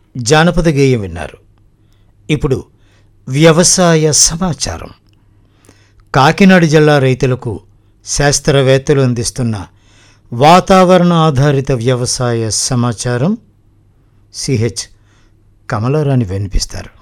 జానపద గేయం విన్నారు ఇప్పుడు వ్యవసాయ సమాచారం కాకినాడ జిల్లా రైతులకు శాస్త్రవేత్తలు అందిస్తున్న వాతావరణ ఆధారిత వ్యవసాయ సమాచారం సిహెచ్ కమలారాణి వినిపిస్తారు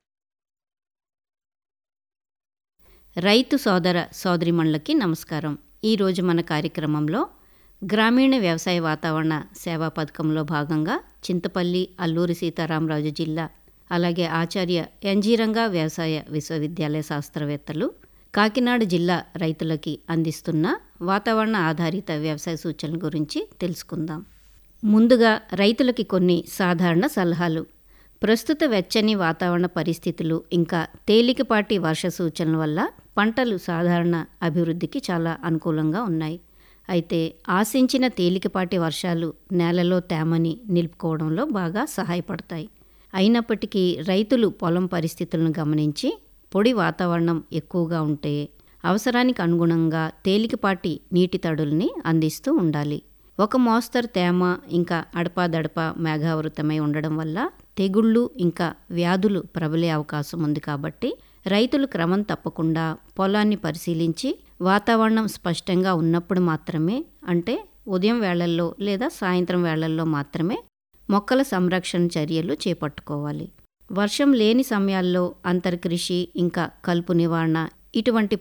రైతు సోదర సోదరిమణులకి నమస్కారం ఈరోజు మన కార్యక్రమంలో గ్రామీణ వ్యవసాయ వాతావరణ సేవా పథకంలో భాగంగా చింతపల్లి అల్లూరి సీతారామరాజు జిల్లా అలాగే ఆచార్య ఎన్జీరంగా వ్యవసాయ విశ్వవిద్యాలయ శాస్త్రవేత్తలు కాకినాడ జిల్లా రైతులకి అందిస్తున్న వాతావరణ ఆధారిత వ్యవసాయ సూచనల గురించి తెలుసుకుందాం ముందుగా రైతులకి కొన్ని సాధారణ సలహాలు ప్రస్తుత వెచ్చని వాతావరణ పరిస్థితులు ఇంకా తేలికపాటి వర్ష సూచనల వల్ల పంటలు సాధారణ అభివృద్ధికి చాలా అనుకూలంగా ఉన్నాయి అయితే ఆశించిన తేలికపాటి వర్షాలు నేలలో తేమని నిలుపుకోవడంలో బాగా సహాయపడతాయి అయినప్పటికీ రైతులు పొలం పరిస్థితులను గమనించి పొడి వాతావరణం ఎక్కువగా ఉంటే అవసరానికి అనుగుణంగా తేలికపాటి నీటి తడుల్ని అందిస్తూ ఉండాలి ఒక మోస్తరు తేమ ఇంకా అడపాదడప మేఘావృతమై ఉండడం వల్ల తెగుళ్ళు ఇంకా వ్యాధులు ప్రబలే అవకాశం ఉంది కాబట్టి రైతులు క్రమం తప్పకుండా పొలాన్ని పరిశీలించి వాతావరణం స్పష్టంగా ఉన్నప్పుడు మాత్రమే అంటే ఉదయం వేళల్లో లేదా సాయంత్రం వేళల్లో మాత్రమే మొక్కల సంరక్షణ చర్యలు చేపట్టుకోవాలి వర్షం లేని సమయాల్లో అంతర్కృషి ఇంకా కలుపు నివారణ ఇటువంటి